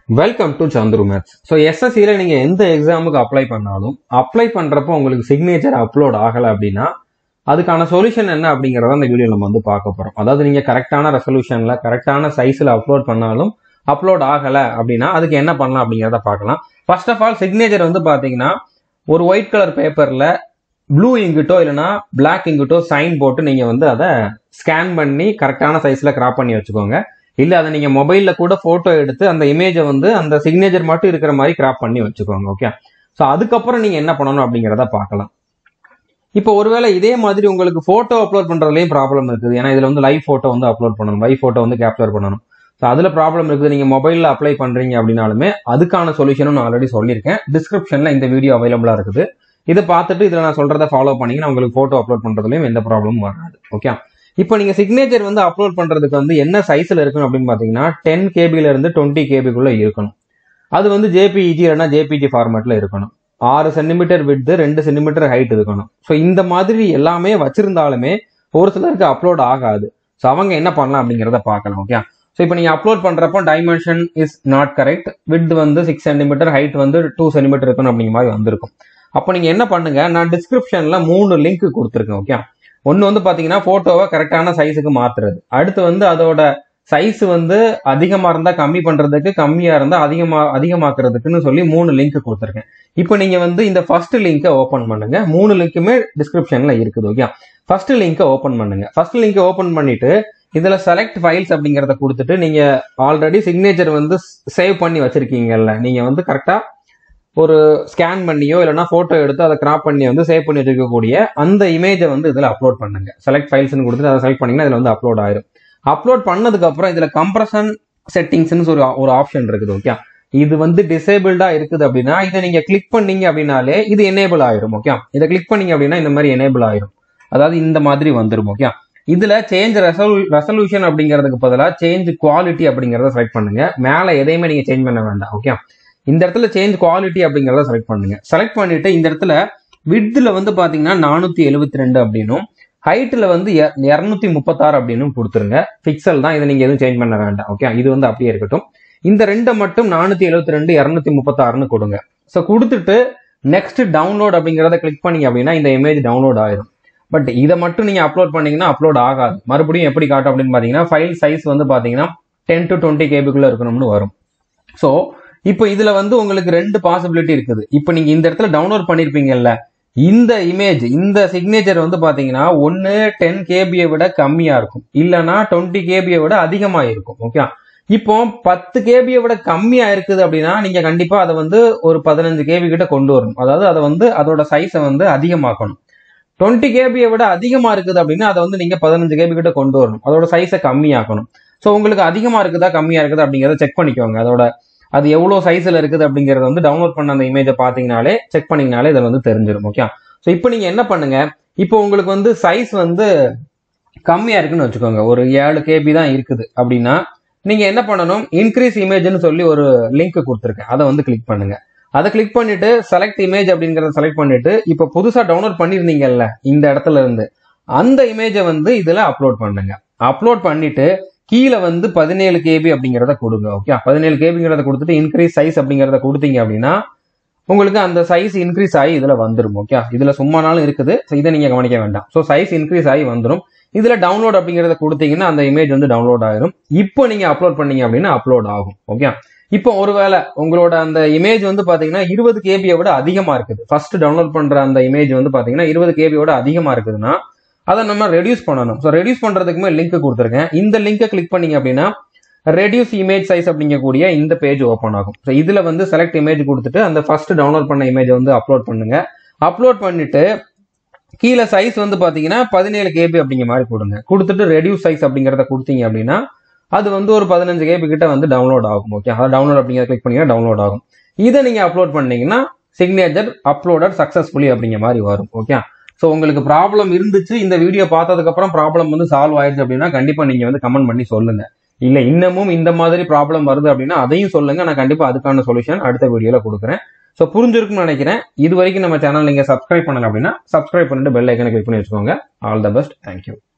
welcome to Chandru maths so எஸ்எஸ்சியில் நீங்கள் எந்த எக்ஸாமுக்கு அப்ளை பண்ணாலும் அப்ளை பண்ணுறப்போ உங்களுக்கு சிக்னேச்சர் அப்லோட் ஆகலை அப்படின்னா அதுக்கான சொல்யூஷன் என்ன அப்படிங்கிறத அந்த வீடியோ நம்ம வந்து பார்க்க போகிறோம் அதாவது நீங்கள் கரெக்டான ரெசல்யூஷனில் கரெக்டான சைஸில் அப்லோட் பண்ணாலும் அப்லோட் ஆகலை அப்படின்னா அதுக்கு என்ன பண்ணலாம் அப்படிங்கிறத பார்க்கலாம் ஃபர்ஸ்ட் ஆஃப் ஆல் சிக்னேச்சர் வந்து பார்த்தீங்கன்னா ஒரு ஒயிட் கலர் பேப்பரில் ப்ளூ இங்கிட்டோ இல்லைனா பிளாக் இங்கிட்டோ சைன் போட்டு நீங்கள் வந்து அதை ஸ்கேன் பண்ணி கரெக்டான சைஸில் கிராப் பண்ணி வச்சுக்கோங்க இல்ல அதை நீங்க மொபைல்ல கூட போட்டோ எடுத்து அந்த இமேஜை வந்து அந்த சிக்னேச்சர் மட்டும் இருக்கிற மாதிரி கிராப் பண்ணி வச்சுக்கோங்க ஓகே ஸோ அதுக்கப்புறம் நீங்க என்ன பண்ணணும் அப்படிங்கிறத பார்க்கலாம் இப்போ ஒருவேளை இதே மாதிரி உங்களுக்கு போட்டோ அப்லோட் பண்றதுலயும் ப்ராப்ளம் இருக்குது ஏன்னா இதுல வந்து லைவ் போட்டோ வந்து அப்லோட் பண்ணணும் லைவ் போட்டோ வந்து கேப்சர் பண்ணணும் ஸோ அதுல ப்ராப்ளம் இருக்குது நீங்க மொபைல்ல அப்ளை பண்றீங்க அப்படின்னாலுமே அதுக்கான சொல்யூஷனும் நான் ஆல்ரெடி சொல்லியிருக்கேன் டிஸ்கிரிப்ஷன்ல இந்த வீடியோ அவைலபிளா இருக்குது இதை பார்த்துட்டு இதுல நான் சொல்றதை ஃபாலோ பண்ணீங்கன்னா உங்களுக்கு போட்டோ அப்லோட் பண்றதுலயும் எந்த ப்ராப்ளமும் வராது ஓகே இப்போ நீங்க சிக்னேச்சர் வந்து அப்லோட் பண்றதுக்கு வந்து என்ன சைஸ்ல இருக்கணும் அப்படின்னு பாத்தீங்கன்னா டென் கேபில இருந்து டுவெண்ட்டி கேபிக்குள்ள இருக்கணும் அது வந்து ஜேபிஇஜி இல்லைன்னா ஜேபிஜி ஃபார்மேட்ல இருக்கணும் ஆறு சென்டிமீட்டர் விட்து ரெண்டு சென்டிமீட்டர் ஹைட் இருக்கணும் ஸோ இந்த மாதிரி எல்லாமே வச்சிருந்தாலுமே ஒரு சிலருக்கு அப்லோட் ஆகாது ஸோ அவங்க என்ன பண்ணலாம் அப்படிங்கிறத பார்க்கலாம் ஓகே ஸோ இப்போ நீங்கள் அப்லோட் பண்ணுறப்போ dimension is not correct with வந்து சிக்ஸ் சென்டிமீட்டர் ஹைட் வந்து டூ சென்டிமீட்டர் இருக்கணும் அப்படிங்கிற மாதிரி வந்திருக்கும் அப்போ நீங்கள் என்ன பண்ணுங்க நான் டிஸ்கிரிப்ஷனில் மூணு லிங்க் கொடுத்துருக்கேன் ஓகே ஒன்று வந்து பார்த்தீங்கன்னா ஃபோட்டோவை கரெக்டான சைஸுக்கு மாத்துறது அடுத்து வந்து அதோட சைஸ் வந்து அதிகமாக இருந்தால் கம்மி பண்ணுறதுக்கு கம்மியாக இருந்தால் அதிகமாக அதிகமாக்குறதுக்குன்னு சொல்லி மூணு லிங்க் கொடுத்துருக்கேன் இப்போ நீங்கள் வந்து இந்த ஃபர்ஸ்ட் லிங்கை ஓப்பன் பண்ணுங்க மூணு லிங்க்குமே டிஸ்கிரிப்ஷனில் இருக்குது ஓகே ஃபர்ஸ்ட் லிங்கை ஓப்பன் பண்ணுங்க ஃபர்ஸ்ட் லிங்கை ஓப்பன் பண்ணிட்டு இதில் செலக்ட் ஃபைல்ஸ் அப்படிங்கிறத கொடுத்துட்டு நீங்கள் ஆல்ரெடி சிக்னேச்சர் வந்து சேவ் பண்ணி வச்சிருக்கீங்கல்ல நீங்கள் வந்து கரெக்டாக ஒரு ஸ்கேன் பண்ணியோ இல்லைனா ஃபோட்டோ எடுத்து அதை கிராப் பண்ணி வந்து சேவ் பண்ணி வச்சிருக்கக்கூடிய அந்த இமேஜை வந்து இதில் அப்லோட் பண்ணுங்க செலக்ட் ஃபைல்ஸ்னு கொடுத்துட்டு அதை செலக்ட் பண்ணிங்கன்னா இதில் வந்து அப்லோட் ஆயிரும் அப்லோட் பண்ணதுக்கு அப்புறம் இதில் கம்ப்ரஷன் செட்டிங்ஸ்னு ஒரு ஒரு ஆப்ஷன் இருக்குது ஓகே இது வந்து டிசேபிள்டா இருக்குது அப்படின்னா இதை நீங்க கிளிக் பண்ணீங்க அப்படின்னாலே இது எனேபிள் ஆயிரும் ஓகே இதை கிளிக் பண்ணீங்க அப்படின்னா இந்த மாதிரி எனேபிள் ஆயிரும் அதாவது இந்த மாதிரி வந்துடும் ஓகே இதுல சேஞ்ச் ரெசல்யூஷன் அப்படிங்கிறதுக்கு பதிலாக சேஞ்ச் குவாலிட்டி அப்படிங்கிறத செலக்ட் பண்ணுங்க மேல எதையுமே நீங்க சேஞ்ச் பண்ண வேண்டாம் ஓகே இந்த இடத்துல சேஞ்ச் குவாலிட்டி அப்படிங்கிறத செலக்ட் பண்ணுங்க செலக்ட் பண்ணிட்டு இந்த இடத்துல விட்ல வந்து பாத்தீங்கன்னா நானூத்தி எழுபத்தி ரெண்டு அப்படின்னும் ஹைட்ல வந்து இரநூத்தி முப்பத்தாறு அப்படின்னு கொடுத்துருங்க பிக்சல் தான் இதை நீங்க எதுவும் சேஞ்ச் பண்ண வேண்டாம் ஓகே இது வந்து அப்படியே இருக்கட்டும் இந்த ரெண்டை மட்டும் நானூத்தி எழுபத்தி ரெண்டு இரநூத்தி முப்பத்தாறுன்னு கொடுங்க ஸோ கொடுத்துட்டு நெக்ஸ்ட் டவுன்லோட் அப்படிங்கிறத கிளிக் பண்ணீங்க அப்படின்னா இந்த இமேஜ் டவுன்லோட் ஆயிரும் பட் இதை மட்டும் நீங்க அப்லோட் பண்ணீங்கன்னா அப்லோட் ஆகாது மறுபடியும் எப்படி காட்டும் அப்படின்னு பாத்தீங்கன்னா ஃபைல் சைஸ் வந்து பாத்தீங்கன்னா டென் டு டுவெண்ட்டி கேபிக்குள்ள இருக்கணும்னு வரும் ஸோ இப்போ இதுல வந்து உங்களுக்கு ரெண்டு பாசிபிலிட்டி இருக்குது இப்போ நீங்க இந்த இடத்துல டவுன்லோட் பண்ணிருப்பீங்கல்ல இந்த இமேஜ் இந்த சிக்னேச்சர் வந்து பாத்தீங்கன்னா ஒன்னு டென் கேபியை விட கம்மியா இருக்கும் இல்லைன்னா டுவெண்ட்டி கேபியை விட அதிகமா இருக்கும் ஓகே இப்போ பத்து கேபியை விட கம்மியா இருக்குது அப்படின்னா நீங்க கண்டிப்பா அதை வந்து ஒரு பதினஞ்சு கேபி கிட்ட கொண்டு வரணும் அதாவது அதை வந்து அதோட சைஸை வந்து அதிகமாக்கணும் டுவெண்ட்டி கேபியை விட அதிகமா இருக்குது அப்படின்னா அதை வந்து நீங்க பதினஞ்சு கேபி கிட்ட கொண்டு வரணும் அதோட சைஸை கம்மியாக்கணும் ஸோ உங்களுக்கு அதிகமா இருக்குதா கம்மியா இருக்குதா அப்படிங்கிறத செக் பண்ணிக்கோங்க அதோட அது எவ்வளோ சைஸில் இருக்குது அப்படிங்கிறத வந்து டவுன்லோட் பண்ண அந்த இமேஜை பார்த்தீங்கனாலே செக் பண்ணிங்கனாலே இதில் வந்து தெரிஞ்சிடும் ஓகே ஸோ இப்போ நீங்கள் என்ன பண்ணுங்க இப்போ உங்களுக்கு வந்து சைஸ் வந்து கம்மியாக இருக்குன்னு வச்சுக்கோங்க ஒரு ஏழு கேபி தான் இருக்குது அப்படின்னா நீங்கள் என்ன பண்ணணும் இன்க்ரீஸ் இமேஜ்னு சொல்லி ஒரு லிங்க் கொடுத்துருக்கேன் அதை வந்து கிளிக் பண்ணுங்க அதை கிளிக் பண்ணிட்டு செலக்ட் இமேஜ் அப்படிங்கிறத செலக்ட் பண்ணிட்டு இப்போ புதுசாக டவுன்லோட் பண்ணியிருந்தீங்கல்ல இந்த இடத்துல இருந்து அந்த இமேஜை வந்து இதில் அப்லோட் பண்ணுங்க அப்லோட் பண்ணிட்டு கீழே வந்து பதினேழு கேபி அப்படிங்கிறத கொடுங்க ஓகே பதினேழு கேபிங்கிறத கொடுத்துட்டு இன்க்ரீஸ் சைஸ் அப்படிங்கிறத கொடுத்தீங்க அப்படின்னா உங்களுக்கு அந்த சைஸ் இன்க்ரீஸ் ஆகி இதுல வந்துடும் ஓகே இதுல சும்மானாலும் இருக்குது ஸோ இதை நீங்க கவனிக்க வேண்டாம் ஸோ சைஸ் இன்க்ரீஸ் ஆகி வந்துடும் இதுல டவுன்லோட் அப்படிங்கிறத கொடுத்தீங்கன்னா அந்த இமேஜ் வந்து டவுன்லோட் ஆயிரும் இப்போ நீங்க அப்லோட் பண்ணீங்க அப்படின்னா அப்லோட் ஆகும் ஓகே இப்போ ஒருவேளை உங்களோட அந்த இமேஜ் வந்து பாத்தீங்கன்னா இருபது கேபியை விட அதிகமா இருக்குது ஃபர்ஸ்ட் டவுன்லோட் பண்ற அந்த இமேஜ் வந்து பாத்தீங்கன்னா இருபது கேபியோட அதிகமா இருக்குதுன்னா அதை நம்ம ரெடியூஸ் பண்ணணும் ஸோ ரெடியூஸ் பண்றதுக்குமே லிங்க் கொடுத்துருக்கேன் இந்த லிங்கை கிளிக் பண்ணீங்க அப்படின்னா ரெடியூஸ் இமேஜ் சைஸ் அப்படிங்கக்கூடிய இந்த பேஜ் ஓப்பன் ஆகும் ஸோ இதுல வந்து செலக்ட் இமேஜ் கொடுத்துட்டு அந்த ஃபர்ஸ்ட் டவுன்லோட் பண்ண இமேஜ் வந்து அப்லோட் பண்ணுங்க அப்லோட் பண்ணிட்டு கீழே சைஸ் வந்து பாத்தீங்கன்னா பதினேழு கேபி அப்படிங்கிற மாதிரி கொடுங்க கொடுத்துட்டு ரெடியூஸ் சைஸ் அப்படிங்கிறத கொடுத்தீங்க அப்படின்னா அது வந்து ஒரு பதினஞ்சு கேபி கிட்ட வந்து டவுன்லோட் ஆகும் ஓகே அதை டவுன்லோட் அப்படிங்கிறத கிளிக் பண்ணீங்கன்னா டவுன்லோட் ஆகும் இதை நீங்க அப்லோட் பண்ணீங்கன்னா சிக்னேச்சர் அப்லோடட் சக்சஸ்ஃபுல்லி அப்படிங்கிற மாதிரி வரும் ஓகே ஸோ உங்களுக்கு ப்ராப்ளம் இருந்துச்சு இந்த வீடியோ பார்த்ததுக்கு அப்புறம் ப்ராப்ளம் வந்து சால்வ் ஆயிடுச்சு அப்படின்னா கண்டிப்பா நீங்க வந்து கமெண்ட் பண்ணி சொல்லுங்க இல்ல இன்னமும் இந்த மாதிரி ப்ராப்ளம் வருது அப்படின்னா அதையும் சொல்லுங்க நான் கண்டிப்பா அதுக்கான சொல்யூஷன் அடுத்த வீடியோல கொடுக்குறேன் ஸோ புரிஞ்சிருக்கும்னு நினைக்கிறேன் இது வரைக்கும் நம்ம சேனல் நீங்க சப்ஸ்கிரைப் பண்ணல அப்படின்னா சப்ஸ்கிரைப் பண்ணிட்டு பெல் ஐக்கனை கிளிக் பண்ணி வச்சுக்கோங்க ஆல் த பெஸ்ட் தேங்க்யூ